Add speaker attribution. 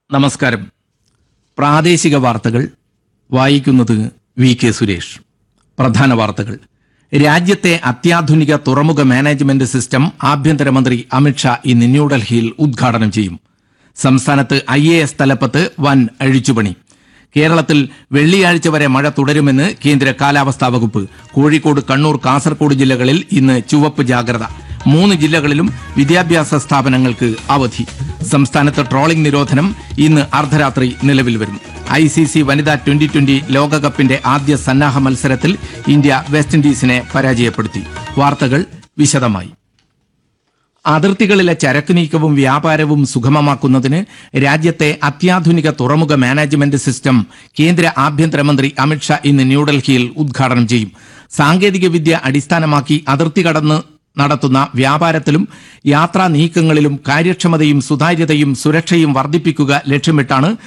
Speaker 1: നമസ്കാരം പ്രാദേശിക വാർത്തകൾ വായിക്കുന്നത് വി കെ സുരേഷ് പ്രധാന വാർത്തകൾ രാജ്യത്തെ അത്യാധുനിക തുറമുഖ മാനേജ്മെന്റ് സിസ്റ്റം ആഭ്യന്തരമന്ത്രി അമിത്ഷാ ഇന്ന് ന്യൂഡൽഹിയിൽ ഉദ്ഘാടനം ചെയ്യും സംസ്ഥാനത്ത് ഐ എ എസ് തലപ്പത്ത് വൻ അഴിച്ചുപണി കേരളത്തിൽ വെള്ളിയാഴ്ച വരെ മഴ തുടരുമെന്ന് കേന്ദ്ര കാലാവസ്ഥാ വകുപ്പ് കോഴിക്കോട് കണ്ണൂർ കാസർഗോഡ് ജില്ലകളിൽ ഇന്ന് ചുവപ്പ് ജാഗ്രത മൂന്ന് ജില്ലകളിലും വിദ്യാഭ്യാസ സ്ഥാപനങ്ങൾക്ക് അവധി സംസ്ഥാനത്ത് ട്രോളിംഗ് നിരോധനം ഇന്ന് അർദ്ധരാത്രി നിലവിൽ വരും ഐ സി സി വനിതാ ട്വന്റി ട്വന്റി ലോകകപ്പിന്റെ ആദ്യ സന്നാഹ മത്സരത്തിൽ ഇന്ത്യ വെസ്റ്റ് ഇൻഡീസിനെ പരാജയപ്പെടുത്തി വാർത്തകൾ വിശദമായി അതിർത്തികളിലെ ചരക്ക് നീക്കവും വ്യാപാരവും സുഗമമാക്കുന്നതിന് രാജ്യത്തെ അത്യാധുനിക തുറമുഖ മാനേജ്മെന്റ് സിസ്റ്റം കേന്ദ്ര ആഭ്യന്തരമന്ത്രി അമിത്ഷാ ഇന്ന് ന്യൂഡൽഹിയിൽ ഉദ്ഘാടനം ചെയ്യും സാങ്കേതിക വിദ്യ അടിസ്ഥാനമാക്കി അതിർത്തി കടന്ന് നടത്തുന്ന വ്യാപാരത്തിലും യാത്രാ നീക്കങ്ങളിലും കാര്യക്ഷമതയും സുതാര്യതയും സുരക്ഷയും വർദ്ധിപ്പിക്കുക ലക്ഷ്യമിട്ടാണ്